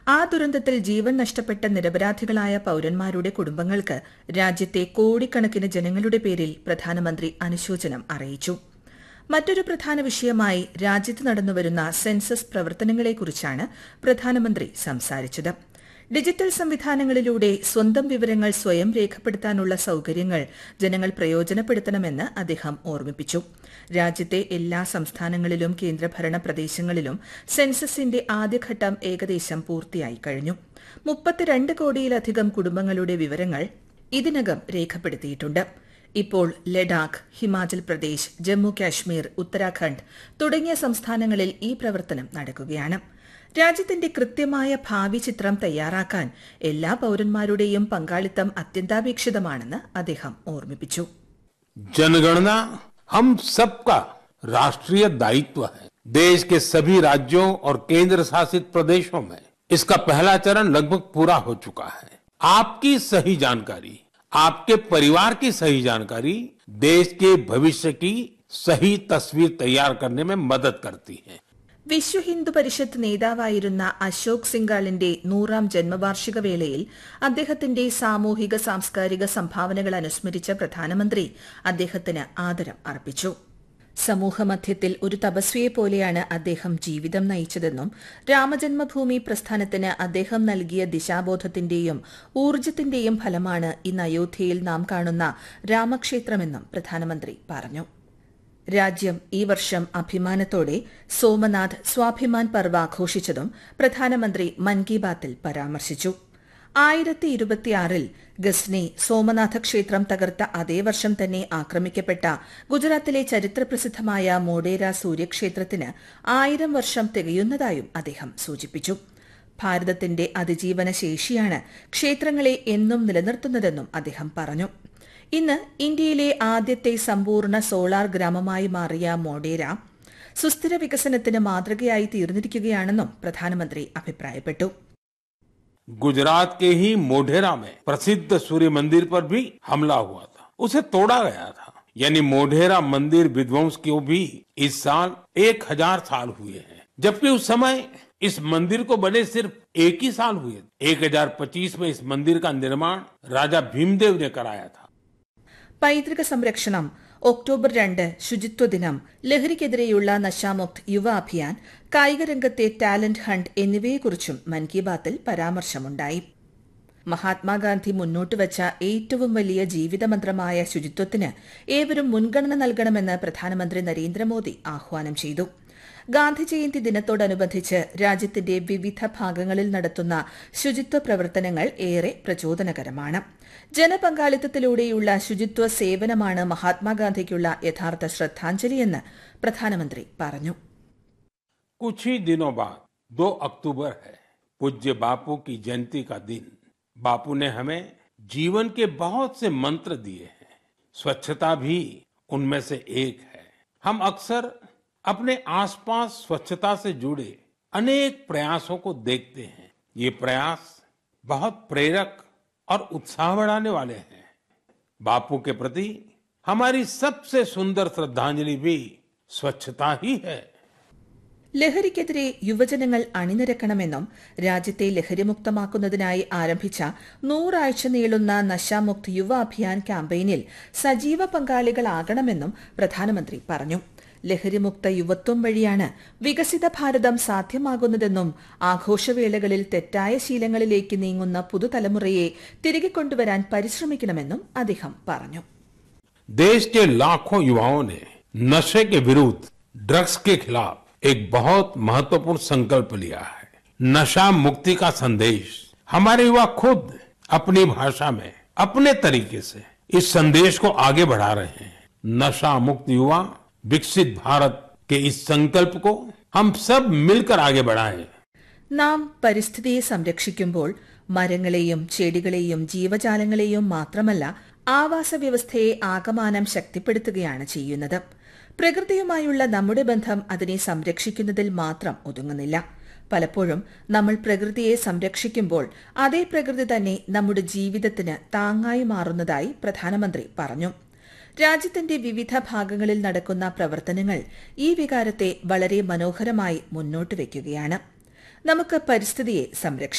ആ ദുരന്തത്തിൽ ജീവൻ നഷ്ടപ്പെട്ട നിരപരാധികളായ പൌരന്മാരുടെ കുടുംബങ്ങൾക്ക് രാജ്യത്തെ കോടിക്കണക്കിന് ജനങ്ങളുടെ പേരിൽ പ്രധാനമന്ത്രി അനുശോചനം അറിയിച്ചു മറ്റൊരു പ്രധാന വിഷയമായി രാജ്യത്ത് നടന്നുവരുന്ന സെൻസസ് പ്രവർത്തനങ്ങളെക്കുറിച്ചാണ് പ്രധാനമന്ത്രി സംസാരിച്ചത് ഡിജിറ്റൽ സംവിധാനങ്ങളിലൂടെ സ്വന്തം വിവരങ്ങൾ സ്വയം രേഖപ്പെടുത്താനുള്ള സൌകര്യങ്ങൾ ജനങ്ങൾ പ്രയോജനപ്പെടുത്തണമെന്ന് അദ്ദേഹം ഓർമ്മിപ്പിച്ചു രാജ്യത്തെ എല്ലാ സംസ്ഥാനങ്ങളിലും കേന്ദ്രഭരണ പ്രദേശങ്ങളിലും സെൻസസിന്റെ ആദ്യഘട്ടം ഏകദേശം പൂർത്തിയായി കഴിഞ്ഞു മുപ്പത്തിരണ്ട് കോടിയിലധികം കുടുംബങ്ങളുടെ വിവരങ്ങൾ ഇതിനകം രേഖപ്പെടുത്തിയിട്ടുണ്ട് ഇപ്പോൾ ലഡാക്ക് ഹിമാചൽ പ്രദേശ് ജമ്മു കാശ്മീർ ഉത്തരാഖണ്ഡ് തുടങ്ങിയ സംസ്ഥാനങ്ങളിൽ ഈ പ്രവർത്തനം നടക്കുകയാണ് രാജ്യത്തിന്റെ കൃത്യമായ ഭാവി ചിത്രം തയ്യാറാക്കാൻ എല്ലാ പൌരന്മാരുടെയും പങ്കാളിത്തം അത്യന്താപേക്ഷിതമാണെന്ന് അദ്ദേഹം ഓർമ്മിപ്പിച്ചു जनगणना हम सबका राष्ट्रीय दायित्व है देश के सभी राज्यों और केंद्र शासित प्रदेशों में इसका पहला चरण लगभग पूरा हो चुका है आपकी सही जानकारी आपके परिवार की सही जानकारी देश के भविष्य की सही तस्वीर तैयार करने में मदद करती है വിശ്വ ഹിന്ദു പരിഷത്ത് നേതാവായിരുന്ന അശോക് സിംഗാളിന്റെ നൂറാം ജന്മവാർഷിക വേളയിൽ അദ്ദേഹത്തിന്റെ സാമൂഹിക സാംസ്കാരിക സംഭാവനകൾ അനുസ്മരിച്ച പ്രധാനമന്ത്രി അദ്ദേഹത്തിന് ആദരം അർപ്പിച്ചു സമൂഹമധ്യത്തിൽ ഒരു തപസ്വിയെ പോലെയാണ് അദ്ദേഹം ജീവിതം നയിച്ചതെന്നും രാമജന്മഭൂമി പ്രസ്ഥാനത്തിന് അദ്ദേഹം നൽകിയ ദിശാബോധത്തിന്റെയും ഊർജത്തിന്റെയും ഫലമാണ് ഇന്ന് അയോധ്യയിൽ നാം കാണുന്ന രാമക്ഷേത്രമെന്നും പ്രധാനമന്ത്രി പറഞ്ഞു രാജ്യം ഈ വർഷം അഭിമാനത്തോടെ സോമനാഥ് സ്വാഭിമാൻ പർവ് ആഘോഷിച്ചതും പ്രധാനമന്ത്രി മൻ കി ബാത്തിൽ പരാമർശിച്ചു ആയിരത്തി ഇരുപത്തിയാറിൽ ഗസ്നെ സോമനാഥ ക്ഷേത്രം തകർത്ത അതേ വർഷം തന്നെ ആക്രമിക്കപ്പെട്ട ഗുജറാത്തിലെ ചരിത്രപ്രസിദ്ധമായ മോഡേര സൂര്യക്ഷേത്രത്തിന് ആയിരം വർഷം തികയുന്നതായും അദ്ദേഹം സൂചിപ്പിച്ചു ഭാരതത്തിന്റെ അതിജീവന ശേഷിയാണ് ക്ഷേത്രങ്ങളെ എന്നും നിലനിർത്തുന്നതെന്നും അദ്ദേഹം പറഞ്ഞു ഇന്ന് ഇന്ത്യയിലെ ആദ്യത്തെ സമ്പൂർണ്ണ സോളാർ ഗ്രാമമായി മാറിയ മോഡേര സുസ്ഥിര വികസനത്തിന് മാതൃകയായി തീർന്നിരിക്കുകയാണെന്നും പ്രധാനമന്ത്രി അഭിപ്രായപ്പെട്ടു गुजरात के ही मोढेरा में प्रसिद्ध सूर्य मंदिर पर भी हमला हुआ था उसे तोड़ा गया था यानी मोढेरा मंदिर विध्वंस को भी इस साल एक हजार साल हुए हैं जबकि उस समय इस मंदिर को बने सिर्फ एक ही साल हुए 1025 में इस मंदिर का निर्माण राजा भीमदेव ने कराया था പൈതൃക സംരക്ഷണം ഒക്ടോബർ രണ്ട് ശുചിത്വ ദിനം ലഹരിക്കെതിരെയുള്ള നശാമുക്ത് യുവ അഭിയാൻ കായിക രംഗത്തെ ടാലന്റ് ഹണ്ട് എന്നിവയെക്കുറിച്ചും മൻ കി ബാത്തിൽ പരാമർശമുണ്ടായി മഹാത്മാഗാന്ധി മുന്നോട്ട് വച്ച ഏറ്റവും വലിയ ജീവിതമന്ത്രമായ ശുചിത്വത്തിന് ഏവരും മുൻഗണന നൽകണമെന്ന് പ്രധാനമന്ത്രി നരേന്ദ്രമോദി ആഹ്വാനം ചെയ്തു ഗാന്ധി ജയന്തി ദിനത്തോടനുബന്ധിച്ച് രാജ്യത്തിന്റെ വിവിധ ഭാഗങ്ങളിൽ നടത്തുന്ന ശുചിത്വ പ്രവർത്തനങ്ങൾ ഏറെ പ്രചോദനകരമാണ് ജനപങ്കാളിത്തത്തിലൂടെയുള്ള ശുചിത്വ സേവനമാണ് മഹാത്മാഗാന്ധിക്കുള്ള യഥാർത്ഥ ശ്രദ്ധാഞ്ജലിയെന്ന് പ്രധാനമന്ത്രി പറഞ്ഞു कुछ ही दिनों बाद 2 अक्टूबर है पूज्य बापू की जयंती का दिन बापू ने हमें जीवन के बहुत से मंत्र दिए हैं स्वच्छता भी उनमें से एक है हम अक्सर अपने आसपास स्वच्छता से जुड़े अनेक प्रयासों को देखते हैं ये प्रयास बहुत प्रेरक और उत्साह बढ़ाने वाले हैं बापू के प्रति हमारी सबसे सुंदर श्रद्धांजलि भी स्वच्छता ही है ലഹരിക്കെതിരെ യുവജനങ്ങൾ അണിനിരക്കണമെന്നും രാജ്യത്തെ ലഹരിമുക്തമാക്കുന്നതിനായി ആരംഭിച്ച നൂറാഴ്ച നീളുന്ന നശാമുക്ത് യുവ അഭിയാൻ ക്യാമ്പയിനിൽ സജീവ പങ്കാളികളാകണമെന്നും പ്രധാനമന്ത്രി പറഞ്ഞു ലഹരിമുക്ത യുവത്വം വഴിയാണ് വികസിത ഭാരതം സാധ്യമാകുന്നതെന്നും ആഘോഷവേളകളിൽ തെറ്റായ ശീലങ്ങളിലേക്ക് നീങ്ങുന്ന പുതുതലമുറയെ തിരികെ കൊണ്ടുവരാൻ പരിശ്രമിക്കണമെന്നും അദ്ദേഹം പറഞ്ഞു देश के लाखों युवाओं ने नशे के विरुद्ध ड्रग्स के खिलाफ एक बहुत महत्वपूर्ण संकल्प लिया है नशा मुक्ति का संदेश हमारे युवा खुद अपनी भाषा में अपने तरीके से इस संदेश को आगे बढ़ा रहे हैं नशा मुक्त युवा विकसित भारत के इस संकल्प को हम सब मिलकर आगे बढ़ाएं നാം പരിസ്ഥിതിയെ സംരക്ഷിക്കുമ്പോൾ മരങ്ങളെയും ചെടികളെയും ജീവജാലങ്ങളെയും മാത്രമല്ല ആവാസ വ്യവസ്ഥയെ ആകമാനം ശക്തിപ്പെടുത്തുകയാണ് ചെയ്യുന്നത് പ്രകൃതിയുമായുള്ള നമ്മുടെ ബന്ധം അതിനെ സംരക്ഷിക്കുന്നതിൽ മാത്രം ഒതുങ്ങുന്നില്ല പലപ്പോഴും നമ്മൾ പ്രകൃതിയെ സംരക്ഷിക്കുമ്പോൾ അതേ പ്രകൃതി തന്നെ നമ്മുടെ ജീവിതത്തിന് താങ്ങായി മാറുന്നതായി പ്രധാനമന്ത്രി പറഞ്ഞു രാജ്യത്തിന്റെ വിവിധ ഭാഗങ്ങളിൽ നടക്കുന്ന പ്രവർത്തനങ്ങൾ ഈ വികാരത്തെ വളരെ മനോഹരമായി മുന്നോട്ട് വയ്ക്കുകയാണ് നമുക്ക് പരിസ്ഥിതിയെ സംരക്ഷിക്കാം